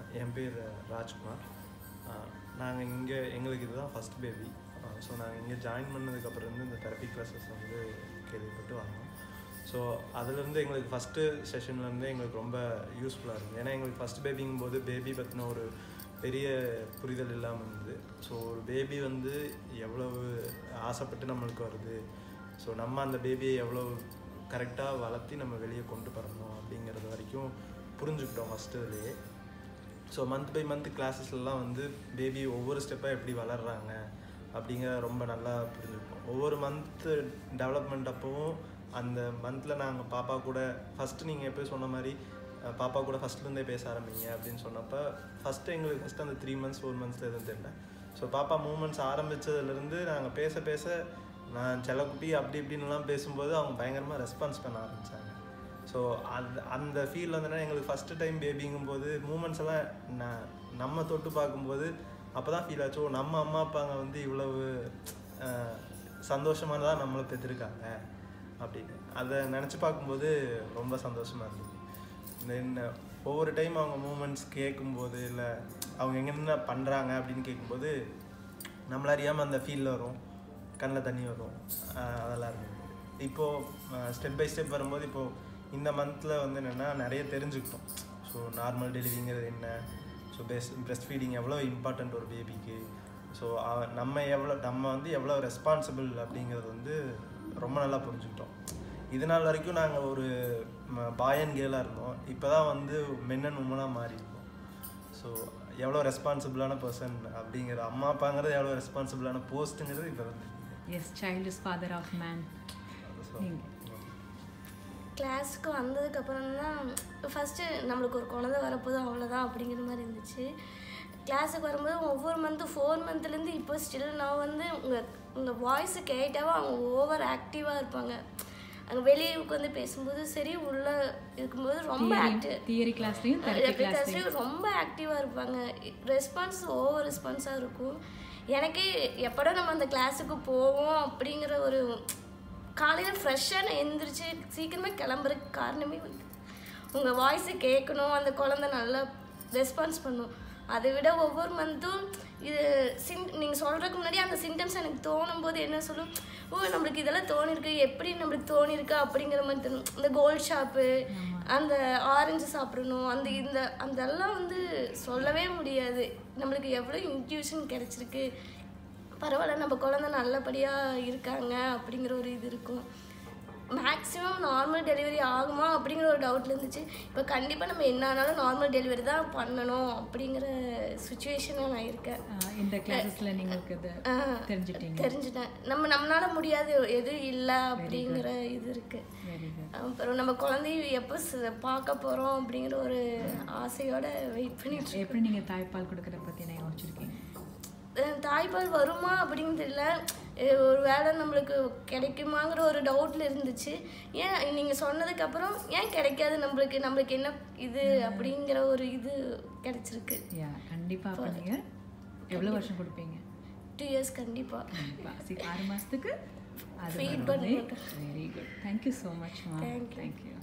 என் பேர் ராஜ்குமார் நாங்கள் இங்கே எங்களுக்கு இதுதான் ஃபஸ்ட் பேபி ஸோ நாங்கள் இங்கே ஜாயின் பண்ணதுக்கப்புறம் இருந்து இந்த தெரப்பி கிளாஸஸ் வந்து கேள்விப்பட்டு வந்தோம் ஸோ அதுலேருந்து எங்களுக்கு ஃபஸ்ட்டு செஷன்லேருந்து எங்களுக்கு ரொம்ப யூஸ்ஃபுல்லாக இருந்தது ஏன்னா எங்களுக்கு ஃபஸ்ட் பேபிங்கும் போது பேபி பற்றின ஒரு பெரிய புரிதல் இல்லாமல் இருந்தது ஸோ ஒரு பேபி வந்து எவ்வளவு ஆசைப்பட்டு நம்மளுக்கு வருது ஸோ நம்ம அந்த பேபியை எவ்வளோ கரெக்டாக வளர்த்தி நம்ம வெளியே கொண்டு வரணும் அப்படிங்கிறது வரைக்கும் புரிஞ்சுக்கிட்டோம் ஃபஸ்ட்டுலேயே ஸோ மந்த் பை மந்த் கிளாஸஸ்லாம் வந்து பேபி ஒவ்வொரு ஸ்டெப்பாக எப்படி வளர்கிறாங்க அப்படிங்கிற ரொம்ப நல்லா புரிஞ்சுக்கிட்டோம் ஒவ்வொரு மந்த்து டெவலப்மெண்ட் அப்போவும் அந்த மந்தில் நாங்கள் பாப்பா கூட ஃபஸ்ட்டு நீங்கள் எப்போ சொன்ன மாதிரி அஹ், பாப்பா கூட ஃபஸ்ட்லேருந்தே பேச ஆரம்பிங்க அப்படின்னு சொன்னப்போ ஃபஸ்ட்டு எங்களுக்கு ஃபஸ்ட்டு அந்த த்ரீ மந்த்ஸ் ஃபோர் மந்த்ஸ் எதுவும் தெரியல ஸோ பாப்பா மூமெண்ட்ஸ் ஆரம்பித்ததுலேருந்து நாங்கள் பேச பேச நான் செல்லக்குட்டி அப்படி இப்படின்னுலாம் பேசும்போது அவங்க பயங்கரமாக ரெஸ்பான்ஸ் பண்ண ஆரம்பித்தாங்க ஸோ அந்த அந்த ஃபீல் வந்து எங்களுக்கு ஃபஸ்ட்டு டைம் பேபிங்கும் போது மூமெண்ட்ஸ் எல்லாம் ந- நம்ம தொட்டு பார்க்கும்போது அப்போ தான் ஃபீல் ஆச்சு ஓ நம்ம அம்மா அப்பாங்க வந்து இவ்வளவு சந்தோஷமானதாக நம்மளை பெற்றிருக்காங்க அப்படின்னு அதை நினச்சி பார்க்கும்போது ரொம்ப சந்தோஷமாக இருந்தது தென் ஒவ்வொரு டைம் அவங்க மூமெண்ட்ஸ் கேட்கும்போது இல்லை அவங்க எங்கென்ன பண்ணுறாங்க அப்படின்னு கேட்கும்போது நம்மள அறியாமல் அந்த ஃபீல் வரும் கண்ணில் தண்ணி வரும் ஆஹ் அதெல்லாம் இருந்தது இப்போது ஸ்டெப் பை ஸ்டெப் வரும்போது இப்போது இந்த மந்தில் வந்து என்னென்னா நிறைய தெரிஞ்சுக்கிட்டோம் ஸோ நார்மல் டெலிவரிங்கிறது என்ன ஸோ பெஸ்ட் breast ஃபீடிங் எவ்வளோ இம்பார்ட்டண்ட் ஒரு பேபிக்கு ஸோ நம்ம எவ்வளோ நம்ம வந்து எவ்வளோ ரெஸ்பான்சிபிள் அப்படிங்கிறது வந்து ரொம்ப நல்லா புரிஞ்சுக்கிட்டோம் இது நாள் வரைக்கும் நாங்கள் ஒரு பாய் அண்ட் கேர்ளாக இருந்தோம் இப்போ தான் வந்து மென் அண்ட் உமனாக மாறி இருக்கோம் ஸோ எவ்வளோ ரெஸ்பான்சிபிளான பர்சன் அப்படிங்கிற அம்மா அப்பாங்கிறது எவ்வளோ ரெஸ்பான்சிபிளான போஸ்ட்டுங்கிறது இப்போ வந்து as child is father of man so கிளாஸுக்கு வந்ததுக்கப்புறம் தான் ஃபஸ்ட்டு நம்மளுக்கு ஒரு குழந்தை வரப்போதும் அவ்வளோதான் அப்படிங்கிற மாதிரி இருந்துச்சு கிளாஸுக்கு வரும்போது ஒவ்வொரு மந்த்து ஃபோர் மந்த்லேருந்து இப்போ ஸ்டில் நான் வந்து உங்கள் உங்கள் வாய்ஸு கேட்டாவே அவங்க ஓவர் ஆக்டிவாக இருப்பாங்க அங்கே வெளியே உட்காந்து பேசும்போது சரி உள்ளே இருக்கும்போது ரொம்ப ஆக்டிவ் தியரி கிளாஸ்லையும் தெரப்பி கிளாஸ்லையும் கிளாஸ்லேயும் ரொம்ப ஆக்டிவாக இருப்பாங்க ரெஸ்பான்ஸ் ஓவர் ரெஸ்பான்ஸாக இருக்கும் எனக்கே எப்படா நம்ம அந்த கிளாஸுக்கு போவோம் அப்படிங்கிற ஒரு காலையில் ஃப்ரெஷ்ஷாக நான் எந்திரிச்சு சீக்கிரமே கிளம்புறதுக்கு காரணமே வந்து உங்கள் வாய்ஸு கேட்கணும் அந்த குழந்தை நல்லா ரெஸ்பான்ஸ் பண்ணும் அதை விட ஒவ்வொரு மந்த்தும் இது சின் நீங்கள் சொல்கிறதுக்கு முன்னாடி அந்த சிம்டம்ஸ் எனக்கு தோணும் போது என்ன சொல்லும் ஓ நம்மளுக்கு இதெல்லாம் தோணிருக்கு எப்படி நம்மளுக்கு தோணிருக்கு அப்படிங்கிற மாதிரி தோணும் இந்த கோல்ட் ஷாப்பு அந்த ஆரஞ்சு சாப்பிடணும் அந்த இந்த அதெல்லாம் வந்து சொல்லவே முடியாது நம்மளுக்கு எவ்வளோ இன்ட்யூஷன் கிடச்சிருக்கு பரவாயில்ல நம்ம குழந்தை நல்லபடியாக இருக்காங்க அப்படிங்கிற ஒரு இது இருக்கும் மேக்ஸிமம் நார்மல் டெலிவரி ஆகுமா அப்படிங்கிற ஒரு டவுட்ல இருந்துச்சு இப்போ கண்டிப்பாக நம்ம என்ன ஆனாலும் நார்மல் டெலிவரி தான் பண்ணணும் அப்படிங்கிற சுச்சுவேஷனில் நான் இருக்கேன் ஆஹ் இந்த கிளாஸஸ்ல நீங்களுக்கு இது ஆ, தெரிஞ்சிட்டீங்க தெரிஞ்சுட்டேன் நம்ம நம்மளால முடியாது எதுவும் இல்லை அப்படிங்கிற இது இருக்கு வெரி குட் அப்புறம் நம்ம குழந்தைய எப்போ ச- பார்க்க போகிறோம் அப்படிங்கிற ஒரு ஆசையோட வெயிட் பண்ணிட்டு இருக்கோம். எப்படி நீங்க தாய்ப்பால் கொடுக்கறத பத்தி நான் யோசிச்சிருக்கீங்க அஹ் தாய்ப்பால் வருமா அப்படின்னு தெரியல அஹ் ஒரு வேளை நம்மளுக்கு கிடைக்குமாங்கிற ஒரு டவுட்ல இருந்துச்சு ஏன் நீங்கள் சொன்னதுக்கப்புறம் ஏன் கிடைக்காது நம்மளுக்கு நம்மளுக்கு என்ன இது அப்படிங்கிற ஒரு இது கிடைச்சிருக்கு யா கண்டிப்பா அப்ப நீங்க எவ்வளவு வருஷம் கொடுப்பீங்க டூ இயர்ஸ் கண்டிப்பாக கண்டிப்பா சரி ஆறு மாசத்துக்கு அது Feed வெரி பண்ணுங்க. குட் தேங்க்யூ ஸோ மச் மா Thank you. தேங்க்யூ